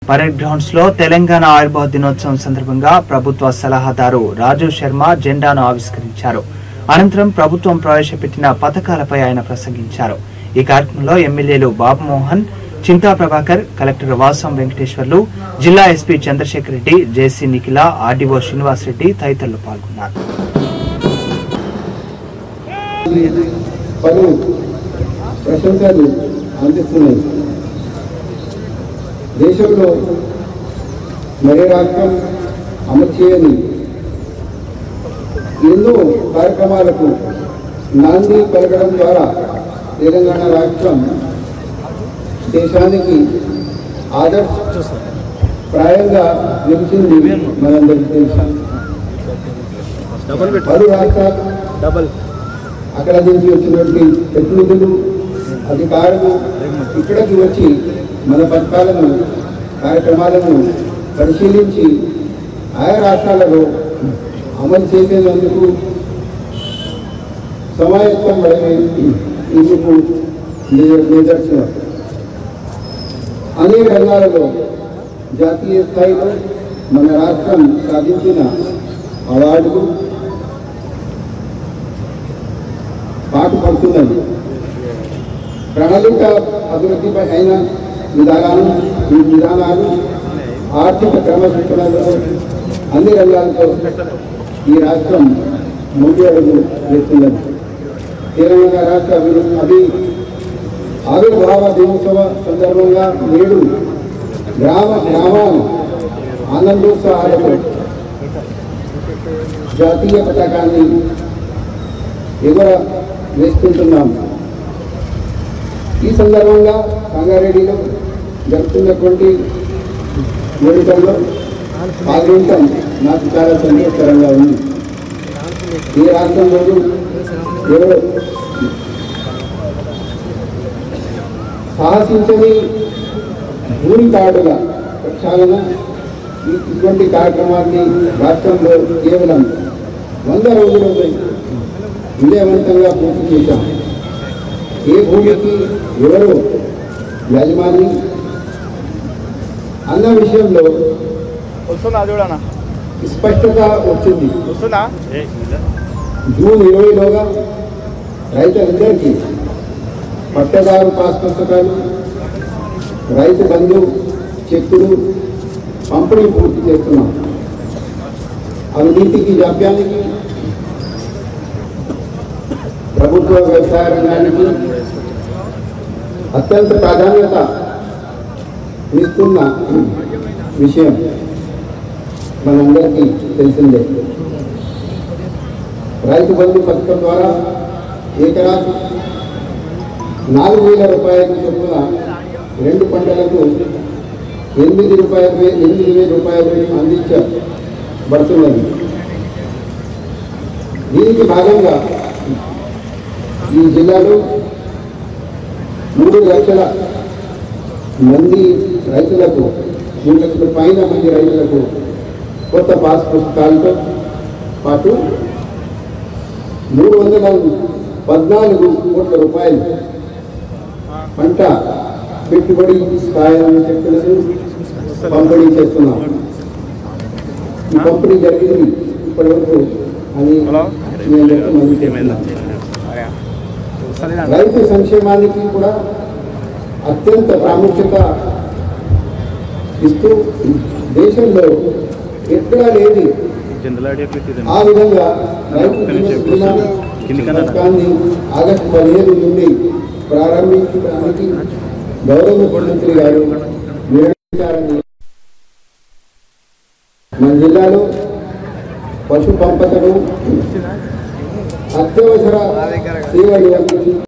Parade grounds లో తెలంగాణ ఆవిర్భావ దినోత్సవం సందర్భంగా ప్రభుత్వ సలహాదారు రాజు శర్మ జెండాను ఆవిష్కరించారు అనంతరం ప్రభుత్వం ప్రవేశపెట్టిన పథకాలపై ఆయన ప్రసంగించారు ఈ కార్యక్రమంలో ఎమ్మెల్యేలు బాబుమోహన్ చింతా ప్రభాకర్ కలెక్టర్ వాసం వెంకటేశ్వర్లు జిల్లా SP Chandrasekhar Reddy JC Nikhila RDO Srinivas Reddy తదితరులు పాల్గొన్నారు పలు ప్రశంసలు అందిస్తున్నాయి దేశంలో మరే రాష్ట్రం అమలు చేయని ఎన్నో కార్యక్రమాలకు నాంది పలకడం ద్వారా తెలంగాణ రాష్ట్రం దేశానికి ఆదర్శ ప్రాయంగా నిలిచింది మనందరికీ తెలుసు పలు రాష్ట్రాలు అక్కడ నుంచి వచ్చినటువంటి ప్రతినిధులు అధికారులు ఇక్కడికి వచ్చి మన పథకాలను కార్యక్రమాలను పరిశీలించి ఆయా రాష్ట్రాలలో అమలు చేసేందుకు సమాయత్తం ఇందుకు నిద- నిదర్శనం అనేక రంగాలలో జాతీయ స్థాయిలో మన రాష్ట్రం సాధించిన అవార్డులు పాటుపడుతున్నది ప్రణాళిక అభివృద్ధిపై అయిన విధానాలు ఈ విధానాలు ఆర్థిక క్రమశిక్షణలో అన్ని రంగాలతో ఈ రాష్ట్రం ముందు అడుగు వేస్తున్నది తెలంగాణ రాష్ట్ర అభివృద్ధి అభి ఆవిర్భావ దినోత్సవ సందర్భంగా నేడు గ్రామ గ్రామాల ఆనందోత్సవాలకు జాతీయ పతాకాన్ని ఎగుర వేసుకుంటున్నాం ఈ సందర్భంగా సంగారెడ్డిలో జరుగుతున్నటువంటి వేడుకల్లో పాల్గొనడం నాకు చాలా సంతోషకరంగా ఉంది ఈ రాష్ట్రంలోనూ ఎవరు సాహసించని భూమికాడుల ప్రక్షాళన ఈ- ఇటువంటి కార్యక్రమాన్ని రాష్ట్రంలో కేవలం వంద రోజులు విజయవంతంగా పూర్తి చేశాం ఏ భూమికి ఎవరు యజమాని అన్న విషయంలో వస్తుందా చూడనా స్పష్టత వచ్చింది వస్తుందా జూన్ ఇరవైలోగా రైతులందరికీ పట్టదారు పాస్ పుస్తకాలు రైతు బంధు చెక్కులు పంపిణీ పూర్తి చేస్తున్నాం అవినీతికి జాప్యానికి ప్రభుత్వ వ్యవసాయ రంగానికి అత్యంత ప్రాధాన్యత ఇస్తున్న విషయం మనందరికీ తెలిసిందే రైతు బంధు పథకం ద్వారా ఏకరా నాలుగు వేల రూపాయల చొప్పున రెండు పంటలకు ఎనిమిది రూపాయల ఎనిమిది వేల రూపాయలు అందించబడుతున్నది దీనికి భాగంగా ఈ జిల్లాలో మూడు లక్షల మంది రైతులకు మూడు లక్షల పైన మంది రైతులకు కొత్త పాస్ పుస్తకాలతో పాటు మూడు వందల పద్నాలుగు కోట్ల రూపాయలు పంట పెట్టుబడి సహాయం చెక్కులను పంపిణీ చేస్తున్నాం ఈ పంపిణీ జరిగింది ఇప్పటివరకు అని హలో మీ అందరికీ మనవి చేస్తున్నాను. రైతు సంక్షేమానికి కూడా అత్యంత ప్రాముఖ్యత ఇస్తూ దేశంలో ఎక్కడా లేని ఆ విధంగా రైతు బీమా పథకాన్ని ఆగస్టు పదిహేను నుండి ప్రారంభించడానికి గౌరవ ముఖ్యమంత్రి గారు నిర్ణయించారని మన జిల్లాలో పశు పంపకను అత్యవసర సేవలు అందించి